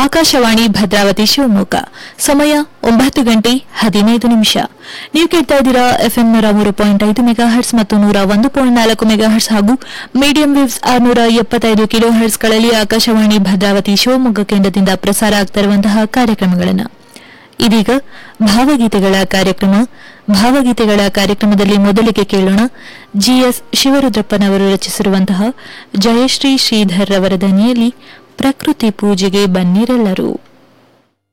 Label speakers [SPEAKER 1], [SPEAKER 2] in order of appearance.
[SPEAKER 1] ಆಕಾಶವಾಣಿ ಭದ್ರಾವತಿ ಶಿವಮೊಗ್ಗ ಸಮಯ ಒಂಬತ್ತು ಗಂಟೆ ಹದಿನೈದು ನಿಮಿಷ ನೀವು ಕೇಳ್ತಾ ಇದ್ದೀರಾ ಎಫ್ಎಂ ನೂರ ಮೂರು ಪಾಯಿಂಟ್ ಐದು ಮೆಗಾ ಹರ್ಟ್ಸ್ ಮತ್ತು ನೂರ ಒಂದು ಪಾಯಿಂಟ್ ನಾಲ್ಕು ಮೆಗಾ ಹರ್ಟ್ಸ್ ಹಾಗೂ ಮೀಡಿಯಂ ವೇವ್ಸ್ ಆರ್ನೂರ ಎಪ್ಪತ್ತೈದು ಕಿಲೋ ಹರ್ಟ್ಸ್ಗಳಲ್ಲಿ ಆಕಾಶವಾಣಿ ಭದ್ರಾವತಿ ಶಿವಮೊಗ್ಗ ಕೇಂದ್ರದಿಂದ ಪ್ರಸಾರ ಆಗ್ತಿರುವಂತಹ ಕಾರ್ಯಕ್ರಮಗಳನ್ನು ಇದೀಗ ಭಾವಗೀತೆಗಳ ಕಾರ್ಯಕ್ರಮ ಭಾವಗೀತೆಗಳ ಕಾರ್ಯಕ್ರಮದಲ್ಲಿ ಮೊದಲಿಗೆ ಕೇಳೋಣ ಜಿಎಸ್ ಶಿವರುದ್ರಪ್ಪನವರು ರಚಿಸಿರುವಂತಹ ಜಯಶ್ರೀ ಶ್ರೀಧರ್ ರವರ ದನಿಯಲ್ಲಿ ಪ್ರಕೃತಿ ಪೂಜೆಗೆ ಬನ್ನಿರೆಲ್ಲರೂ